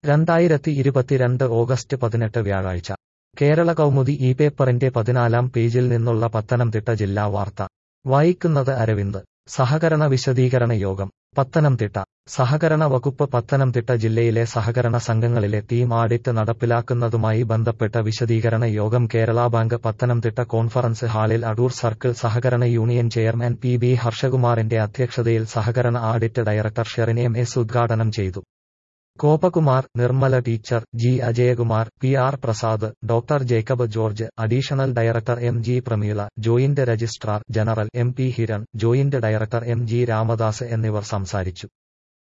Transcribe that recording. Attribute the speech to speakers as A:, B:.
A: രണ്ടായിരത്തി ഇരുപത്തിരണ്ട് ഓഗസ്റ്റ് പതിനെട്ട് വ്യാഴാഴ്ച കേരള കൗമുദി ഈ പേപ്പറിന്റെ പതിനാലാം പേജിൽ നിന്നുള്ള പത്തനംതിട്ട ജില്ലാ വാർത്ത വായിക്കുന്നത് അരവിന്ദ് സഹകരണ വിശദീകരണ യോഗം പത്തനംതിട്ട സഹകരണ വകുപ്പ് പത്തനംതിട്ട ജില്ലയിലെ സഹകരണ സംഘങ്ങളിലെ ടീം ആഡിറ്റ് നടപ്പിലാക്കുന്നതുമായി ബന്ധപ്പെട്ട വിശദീകരണ യോഗം കേരള ബാങ്ക് പത്തനംതിട്ട കോൺഫറൻസ് ഹാളിൽ അടൂർ സർക്കിൾ സഹകരണ യൂണിയൻ ചെയർമാൻ പി ബി ഹർഷകുമാറിന്റെ അധ്യക്ഷതയിൽ സഹകരണ audit director Sherin M S ഉദ്ഘാടനം ചെയ്തു Gopakumar Nirmala teacher G Ajayakumar P R Prasad doctor Jacob George additional director M G Prameela joint registrar general M P Hiran joint director M G Ramadas എന്നിവർ സംസാരിച്ചു